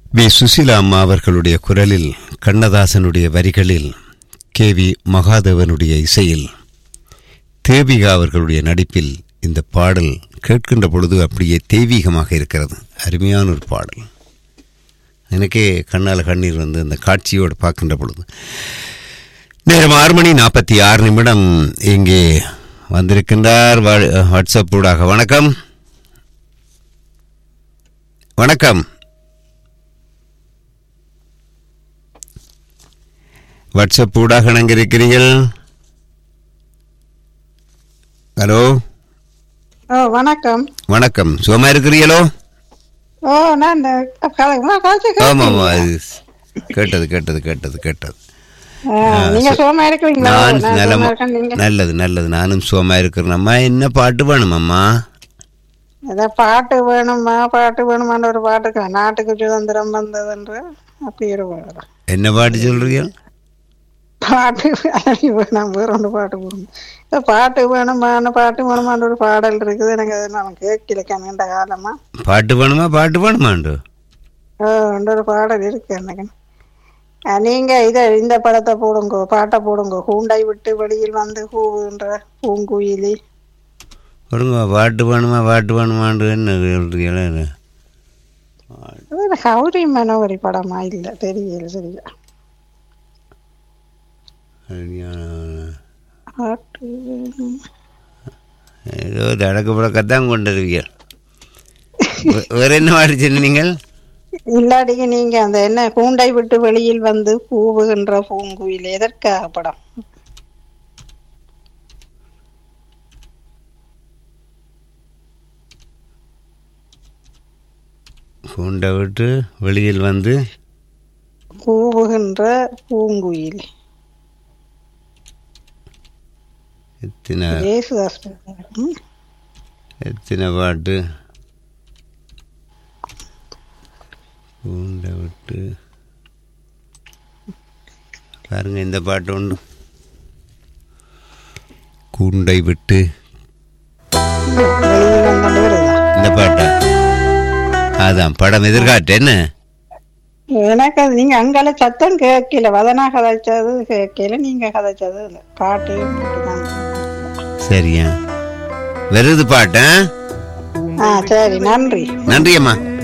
We Susheela அம்மா அவர்களுடைய குரலில் கண்ணதாசனுடைய வரிகளில் கே வி மகாதேவனுடைய இசையில் தேவிகா அவர்களுடைய நடிப்பில் இந்த பாடல் கேட்கின்ற பொழுது அப்படியே தெய்வீகமாக இருக்கிறது அருமையான ஒரு பாடல் எனக்கே கண்ணால் கண்ணீர் வந்து அந்த காட்சியோடு பார்க்கின்ற பொழுது நேரம் ஆறு மணி நாற்பத்தி ஆறு நிமிடம் இங்கே வந்திருக்கின்றார் வா- வாட்ஸ்அப் ஊடாக வணக்கம் வணக்கம் வாட்ஸ்அப் ஊடாக இணைந்திருக்கிறீர்கள் ஹலோ ஓ வணக்கம் வணக்கம் சுகமா இருக்கிறீங்களோ ஓ நான் கதைச்சு ஆமாம் ஆமாம் அது கேட்டது கேட்டது கேட்டது கேட்டது நீங்க சுகமா இருக்கிறீங்களா நான் நான் நலமா சுகமா இருக்கேன், நீங்க நல்லது நல்லது நானும் சுகமா இருக்கிறேன் அம்மா என்ன பாட்டு வேணுமம்மா ஏதோ பாட்டு வேணுமா பாட்டு வேணுமான்னு ஒரு பாட்டுக்கு நாட்டுக்கு சுதந்திரம் வந்ததுன்ற அப்படி ஒரு பாடு. என்ன பாட்டு சொல்றீங்க பாட்டு வேணாம் வேற ஒன்று பாட்டு போடணும் ஏதோ பாட்டு வேணுமான்னு பாட்டு வேணுமான்னு ஒரு பாடல் இருக்குது எனக்கு அது நான் கேட்கல கண்ட காலமா பாட்டு வேணுமா பாட்டு வேணுமாண்டு ஓ ரெண்டு ஒரு பாடல் இருக்கு எனக்கு அஹ், நீங்க இத இந்த படத்தை போடுங்க பாட்டை போடுங்க கூண்டை விட்டு வெளியில் வந்து கூவுன்ற பூங்குயிலி வருங்க பாட்டு வேணுமா பாட்டு வேணுமாண்டு என்ன சொல்றீங்களா அது கௌரி மனோகரி படமா இல்ல தெரியல சரியா பாட்டு வேணும். ஏதோ தடக்கு புழக்கத்தான் கொண்டு வருவீங்க வே- வேற என்ன பாட்டு சொன்னீங்க நீங்கள் இல்லாட்டிக்கு நீங்க அந்த என்ன கூண்டை விட்டு வெளியில் வந்து கூவுகின்ற பூங்குயில் எதற்காக படம் கூண்டை விட்டு வெளியில் வந்து கூவுகின்ற பூங்குயில் எத்தனை ஜேசுதாஸ் ம். எத்தனை பாட்டு கூண்டை விட்டு பாருங்க இந்த பாட்டு ஒன்று கூண்டை விட்டு வெளியில் வந்து வருதா இந்த பாட்டா அதான் படம் எதிர்காட்டு என்ன எனக்கு அது நீங்க அங்கால சத்தம் கேட்கல வதனா கதைச்சது கேட்கல நீங்க கதைச்சது இல்ல. பாட்டு மட்டும்தான். சரியா வருது பாட்டு ஆ? ஆ சரி நன்றி நன்றி அம்மா